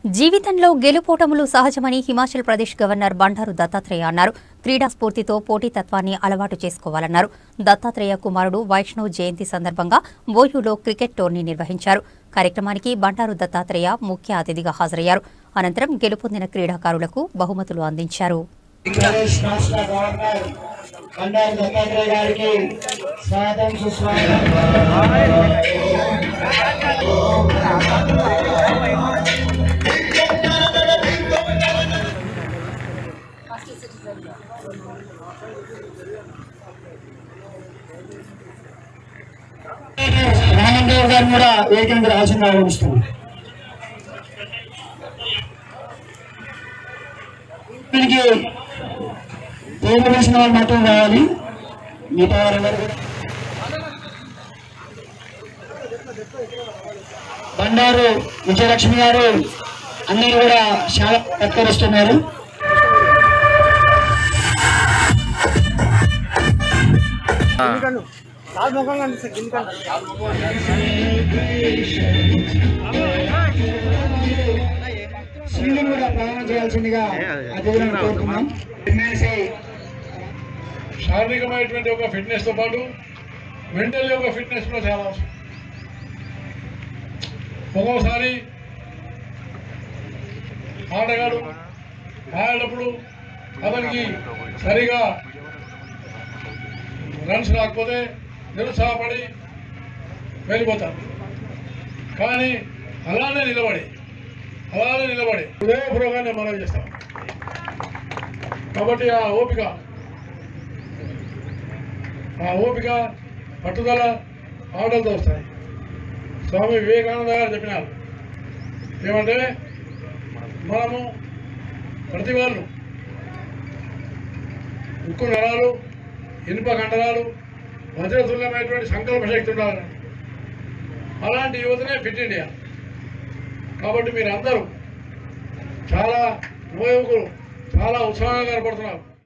జీవితంలో గెలుపోటములు సహజమని హిమాచల్ ప్రదేశ్ గవర్నర్ బండారు దత్తాత్రేయ అన్నారు క్రీడా స్ఫూర్తితో పోటీతత్వాన్ని అలవాటు చేసుకోవాలన్నారు దత్తాత్రేయ కుమారుడు వైష్ణవ్ జయంతి సందర్భంగా బోయూలో క్రికెట్ టోర్నీ నిర్వహించారు కార్యక్రమానికి బండారు దత్తాత్రేయ ముఖ్య అతిథిగా హాజరయ్యారు అనంతరం గెలుపొందిన క్రీడాకారులకు బహుమతులు అందించారు ప్రదేశ్ రాష్ట్ర గవర్నర్ బండారు దత్తాత్రేయ గారికి స్వాగతం సుస్వాగతం రామందేవ్ గారిని కూడా వేదిక రావాల్సింది ఆలోచిస్తున్నాం దీనికి పేరు వేసిన వాళ్ళు మాత్రం రావాలి మిగతా వారందరూ కూడా బండారు విజయలక్ష్మి గారు అందరూ కూడా చాలా సత్కరిస్తున్నారు సీలు కూడా ప్రయాణం చేయాల్సిందిగా అతిథులను కోరుతున్నాం ఎమ్మెల్సీ శారీరకమైనటువంటి ఒక ఫిట్నెస్ తో పాటు మెంటల్ యొక్క ఫిట్నెస్ కూడా చాలా అవసరం ఒక్కోసారి ఆటగాడు ఆడేటప్పుడు అతనికి సరిగా రన్స్ రాకపోతే నిరుత్సాహపడి వెళ్ళిపోతారు కానీ అలానే నిలబడి అలానే నిలబడి హృదయపూర్వకంగా మనం చేస్తాం కాబట్టి ఆ ఓపిక ఆ ఓపిక పట్టుదల ఆటలతో వస్తాయి స్వామి వివేకానంద గారు చెప్పినారు ఏమంటే మనము ప్రతి వాళ్ళు ఉక్కు నరాలు ఇనుప కండరాలు వజ్రతుల్యమైనటువంటి సంకల్ప శక్తి ఉండాలి అలాంటి యువతనే ఫిట్ ఇండియా కాబట్టి మీరు అందరూ చాలా యువకులు చాలా ఉత్సాహంగా కనపడుతున్నారు